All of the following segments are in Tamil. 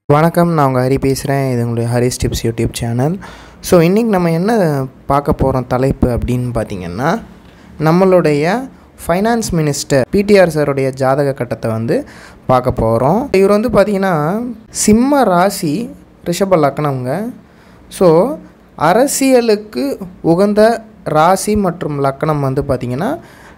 வணக்கம் நான் உங்கள் ஹரி பேசுகிறேன் இது உங்களுடைய Hari's tips YouTube channel so இன்றைக்கி நம்ம என்ன பார்க்க போகிறோம் தலைப்பு அப்படின்னு பார்த்தீங்கன்னா நம்மளுடைய ஃபைனான்ஸ் மினிஸ்டர் பிடிஆர் சாருடைய ஜாதக கட்டத்தை வந்து பார்க்க போகிறோம் இவர் வந்து பார்த்திங்கன்னா சிம்ம ராசி ரிஷப லக்னம்ங்க ஸோ அரசியலுக்கு உகந்த ராசி மற்றும் லக்னம் வந்து பார்த்திங்கன்னா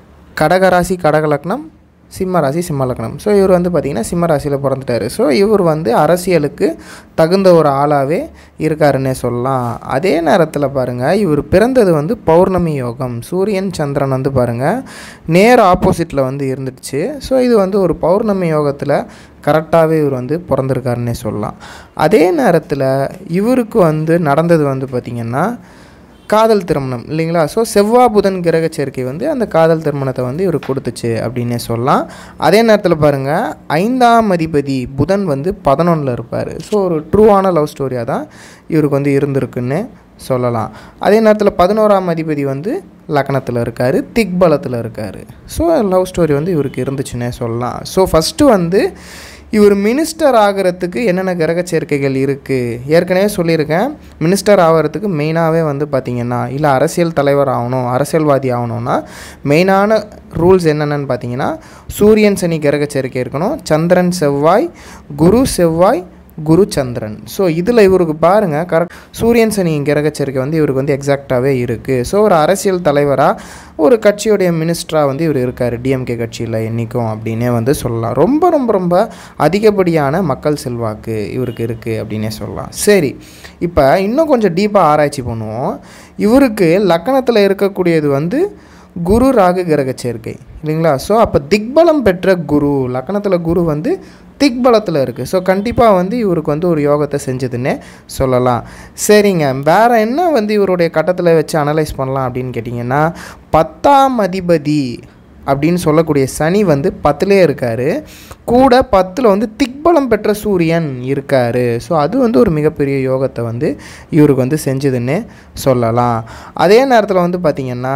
கடகராசி கடக லக்னம் சிம்ம ராசி சிம்ம லக்னம் ஸோ இவர் வந்து பார்த்திங்கன்னா சிம்ம ராசியில் பிறந்துட்டார் ஸோ இவர் வந்து அரசியலுக்கு தகுந்த ஒரு ஆளாகவே இருக்காருன்னே சொல்லலாம் அதே நேரத்தில் பாருங்கள் இவர் பிறந்தது வந்து பௌர்ணமி யோகம் சூரியன் சந்திரன் வந்து பாருங்கள் நேர் ஆப்போசிட்டில் வந்து இருந்துடுச்சு ஸோ இது வந்து ஒரு பௌர்ணமி யோகத்தில் கரெக்டாகவே இவர் வந்து பிறந்திருக்காருன்னே சொல்லலாம் அதே நேரத்தில் இவருக்கு வந்து நடந்தது வந்து பார்த்திங்கன்னா காதல் திருமணம் இல்லைங்களா ஸோ செவ்வாய் புதன் கிரக சேர்க்கை வந்து அந்த காதல் திருமணத்தை வந்து இவர் கொடுத்துச்சு அப்படின்னே சொல்லலாம் அதே நேரத்தில் பாருங்கள் ஐந்தாம் அதிபதி புதன் வந்து பதினொன்றில் இருப்பார் ஸோ ஒரு ட்ரூவான லவ் ஸ்டோரியாக தான் இவருக்கு வந்து இருந்திருக்குன்னு சொல்லலாம் அதே நேரத்தில் பதினோராம் அதிபதி வந்து லக்னத்தில் இருக்கார் திக்பலத்தில் இருக்கார் ஸோ லவ் ஸ்டோரி வந்து இவருக்கு இருந்துச்சுன்னே சொல்லலாம் ஸோ ஃபஸ்ட்டு வந்து இவர் மினிஸ்டர் ஆகிறதுக்கு என்னென்ன கிரக சேர்க்கைகள் இருக்குது ஏற்கனவே சொல்லியிருக்கேன் மினிஸ்டர் ஆகிறதுக்கு மெயினாகவே வந்து பார்த்திங்கன்னா இல்லை அரசியல் தலைவர் ஆகணும் அரசியல்வாதி ஆகணும்னா மெயினான ரூல்ஸ் என்னென்னு பார்த்தீங்கன்னா சூரியன் சனி கிரக சேர்க்கை இருக்கணும் சந்திரன் செவ்வாய் குரு செவ்வாய் குரு சந்திரன் ஸோ இதில் இவருக்கு பாருங்கள் கரெக்ட் சூரியன் சனி கிரக சேர்க்கை வந்து இவருக்கு வந்து எக்ஸாக்டாகவே இருக்குது ஸோ ஒரு அரசியல் தலைவராக ஒரு கட்சியுடைய மினிஸ்டராக வந்து இவர் இருக்கார் டிஎம்கே கட்சியில் என்றைக்கும் அப்படின்னே வந்து சொல்லலாம் ரொம்ப ரொம்ப ரொம்ப அதிகப்படியான மக்கள் செல்வாக்கு இவருக்கு இருக்குது அப்படின்னே சொல்லலாம் சரி இப்போ இன்னும் கொஞ்சம் டீப்பாக ஆராய்ச்சி பண்ணுவோம் இவருக்கு லக்கணத்தில் இருக்கக்கூடியது வந்து குரு ராகு கிரக சேர்க்கை இல்லைங்களா ஸோ அப்போ திக்பலம் பெற்ற குரு லக்கணத்தில் குரு வந்து திக்பலத்தில் இருக்குது ஸோ கண்டிப்பாக வந்து இவருக்கு வந்து ஒரு யோகத்தை செஞ்சதுன்னே சொல்லலாம் சரிங்க வேறு என்ன வந்து இவருடைய கட்டத்தில் வச்சு அனலைஸ் பண்ணலாம் அப்படின்னு கேட்டிங்கன்னா பத்தாம் அதிபதி அப்படின்னு சொல்லக்கூடிய சனி வந்து பத்துலே இருக்கார் கூட பத்தில் வந்து திக்பலம் பெற்ற சூரியன் இருக்கார் ஸோ அது வந்து ஒரு மிகப்பெரிய யோகத்தை வந்து இவருக்கு வந்து செஞ்சதுன்னே சொல்லலாம் அதே நேரத்தில் வந்து பார்த்திங்கன்னா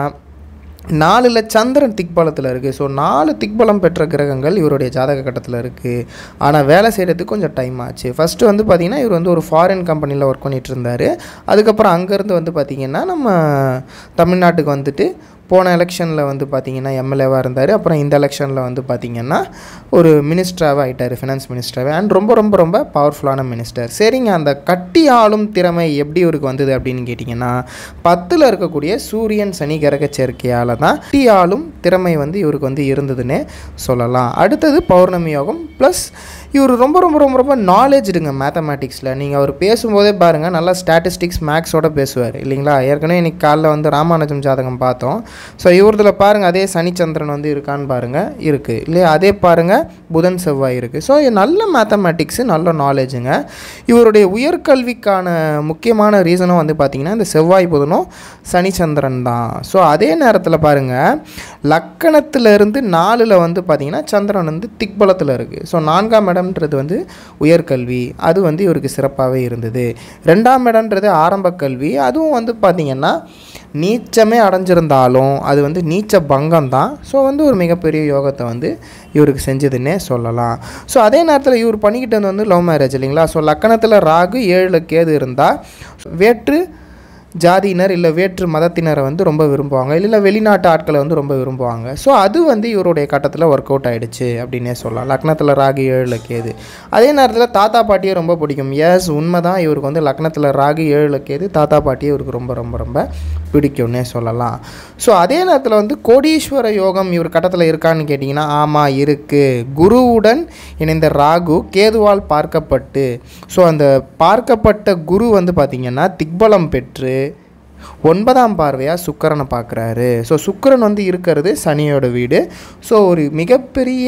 நாலில் சந்திரன் திக்பலத்தில் இருக்குது ஸோ நாலு திக்பலம் பெற்ற கிரகங்கள் இவருடைய ஜாதக கட்டத்தில் இருக்குது ஆனால் வேலை செய்கிறதுக்கு கொஞ்சம் டைம் ஆச்சு ஃபஸ்ட்டு வந்து பார்த்திங்கன்னா இவர் வந்து ஒரு ஃபாரின் கம்பெனியில் ஒர்க் பண்ணிகிட்டு இருந்தார் அதுக்கப்புறம் அங்கேருந்து வந்து பார்த்திங்கன்னா நம்ம தமிழ்நாட்டுக்கு வந்துட்டு போன எலெக்ஷனில் வந்து பார்த்திங்கன்னா எம்எல்ஏவாக இருந்தார் அப்புறம் இந்த எலெக்ஷனில் வந்து பார்த்திங்கன்னா ஒரு மினிஸ்டராகவே ஆகிட்டார் ஃபினான்ஸ் மினிஸ்டராகவே அண்ட் ரொம்ப ரொம்ப ரொம்ப பவர்ஃபுல்லான மினிஸ்டர் சரிங்க அந்த கட்டி ஆளும் திறமை எப்படி இவருக்கு வந்தது அப்படின்னு கேட்டிங்கன்னா பத்தில் இருக்கக்கூடிய சூரியன் சனி கிரக சேர்க்கையால் தான் கட்டி ஆளும் திறமை வந்து இவருக்கு வந்து இருந்ததுன்னே சொல்லலாம் அடுத்தது பௌர்ணமி யோகம் ப்ளஸ் இவர் ரொம்ப ரொம்ப ரொம்ப ரொம்ப நாலேஜ்டுங்க மேத்தமேட்டிக்ஸில் நீங்கள் அவர் பேசும்போதே பாருங்கள் நல்லா ஸ்டாட்டிஸ்டிக்ஸ் மேக்ஸோட பேசுவார் இல்லைங்களா ஏற்கனவே இன்றைக்கி காலைல வந்து ராமானுஜம் ஜாதகம் பார்த்தோம் ஸோ இவரதில் பாருங்கள் அதே சனிச்சந்திரன் வந்து இருக்கான்னு பாருங்கள் இருக்குது இல்லையா அதே பாருங்கள் புதன் செவ்வாய் இருக்குது ஸோ நல்ல மேத்தமேட்டிக்ஸு நல்ல நாலேஜுங்க இவருடைய உயர்கல்விக்கான முக்கியமான ரீசனும் வந்து பார்த்திங்கன்னா இந்த செவ்வாய் புதனும் சனிச்சந்திரன் தான் ஸோ அதே நேரத்தில் பாருங்கள் லக்கணத்திலிருந்து நாலில் வந்து பார்த்திங்கன்னா சந்திரன் வந்து திக்பலத்தில் இருக்குது ஸோ நான்காம் இடம்ன்றது வந்து உயர்கல்வி அது வந்து இவருக்கு சிறப்பாகவே இருந்தது ரெண்டாம் இடம்ன்றது ஆரம்ப கல்வி அதுவும் வந்து பார்த்திங்கன்னா நீச்சமே அடைஞ்சிருந்தாலும் அது வந்து நீச்ச பங்கம் தான் ஸோ வந்து ஒரு மிகப்பெரிய யோகத்தை வந்து இவருக்கு செஞ்சதுன்னே சொல்லலாம் ஸோ அதே நேரத்தில் இவர் பண்ணிக்கிட்டது வந்து லவ் மேரேஜ் இல்லைங்களா ஸோ லக்கணத்தில் ராகு ஏழில் கேது இருந்தால் வேற்று ஜாதியினர் இல்லை வேற்று மதத்தினரை வந்து ரொம்ப விரும்புவாங்க இல்லை வெளிநாட்டு ஆட்களை வந்து ரொம்ப விரும்புவாங்க ஸோ அது வந்து இவருடைய கட்டத்தில் ஒர்க் அவுட் ஆகிடுச்சு அப்படின்னே சொல்லலாம் லக்னத்தில் ராகு ஏழில் கேது அதே நேரத்தில் தாத்தா பாட்டியை ரொம்ப பிடிக்கும் எஸ் உண்மை தான் இவருக்கு வந்து லக்னத்தில் ராகு ஏழில் கேது தாத்தா பாட்டியை இவருக்கு ரொம்ப ரொம்ப ரொம்ப பிடிக்கும்னே சொல்லலாம் ஸோ அதே நேரத்தில் வந்து கோடீஸ்வர யோகம் இவர் கட்டத்தில் இருக்கான்னு கேட்டிங்கன்னா ஆமாம் இருக்குது குருவுடன் இணைந்த ராகு கேதுவால் பார்க்கப்பட்டு ஸோ அந்த பார்க்கப்பட்ட குரு வந்து பார்த்திங்கன்னா திக்பலம் பெற்று ஒன்பதாம் பார்வையாக சுக்கரனை பார்க்குறாரு ஸோ சுக்கரன் வந்து இருக்கிறது சனியோட வீடு ஸோ ஒரு மிகப்பெரிய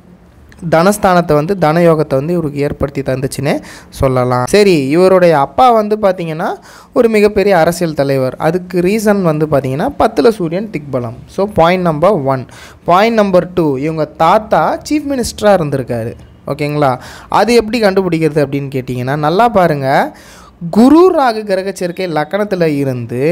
தனஸ்தானத்தை வந்து தனயோகத்தை வந்து இவருக்கு ஏற்படுத்தி தந்துச்சுன்னே சொல்லலாம் சரி இவருடைய அப்பா வந்து பார்த்திங்கன்னா ஒரு மிகப்பெரிய அரசியல் தலைவர் அதுக்கு ரீசன் வந்து பார்த்திங்கன்னா பத்தில் சூரியன் திக்பலம் so point number one point number two இவங்க தாத்தா சீஃப் மினிஸ்டராக இருந்திருக்காரு ஓகேங்களா அது எப்படி கண்டுபிடிக்கிறது அப்படின்னு கேட்டிங்கன்னா நல்லா பாருங்கள் குரு ராகு கிரக சேர்க்கை லக்கணத்தில் இருந்து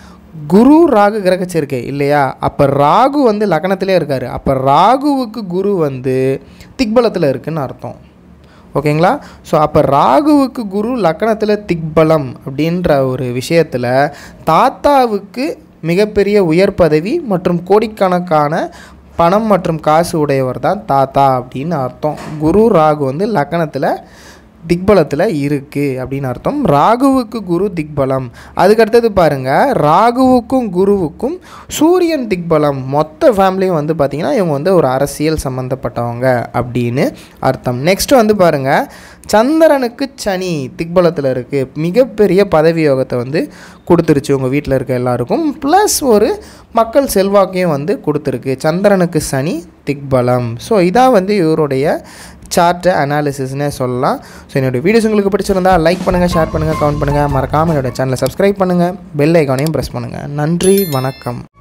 குரு ராகு கிரக சேர்க்கை இல்லையா அப்போ ராகு வந்து லக்கணத்திலே இருக்கார் அப்போ ராகுவுக்கு குரு வந்து திக்பலத்தில் இருக்குன்னு அர்த்தம் ஓகேங்களா ஸோ அப்போ ராகுவுக்கு குரு லக்கணத்தில் திக்பலம் அப்படின்ற ஒரு விஷயத்தில் தாத்தாவுக்கு மிகப்பெரிய உயர் பதவி மற்றும் கோடிக்கணக்கான பணம் மற்றும் காசு உடையவர் தான் தாத்தா அப்படின்னு அர்த்தம் குரு ராகு வந்து லக்கணத்தில் திக்பலத்தில் இருக்குது அப்படின்னு அர்த்தம் ராகுவுக்கு குரு திக்பலம் அதுக்கடுத்தது பாருங்கள் ராகுவுக்கும் குருவுக்கும் சூரியன் திக்பலம் மொத்த ஃபேமிலியும் வந்து பார்த்திங்கன்னா இவங்க வந்து ஒரு அரசியல் சம்மந்தப்பட்டவங்க அப்படின்னு அர்த்தம் நெக்ஸ்ட் வந்து பாருங்கள் சந்திரனுக்கு சனி திக்பலத்தில் இருக்குது மிகப்பெரிய பதவி யோகத்தை வந்து கொடுத்துருச்சு உங்கள் வீட்டில் இருக்க எல்லாருக்கும் ப்ளஸ் ஒரு மக்கள் செல்வாக்கையும் வந்து கொடுத்துருக்கு சந்திரனுக்கு சனி திக்பலம் ஸோ இதான் வந்து இவருடைய சார்ட்டு அனாலிசிஸ்னே சொல்லலாம் ஸோ என்னோடய வீடியோஸ் உங்களுக்கு பிடிச்சிருந்தா லைக் பண்ணுங்கள் ஷேர் பண்ணுங்கள் கமெண்ட் பண்ணுங்கள் மறக்காமல் என்னோட சேனலை சப்ஸ்கிரைப் பண்ணுங்கள் பெல் ஐக்கானையும் ப்ரெஸ் பண்ணுங்கள் நன்றி வணக்கம்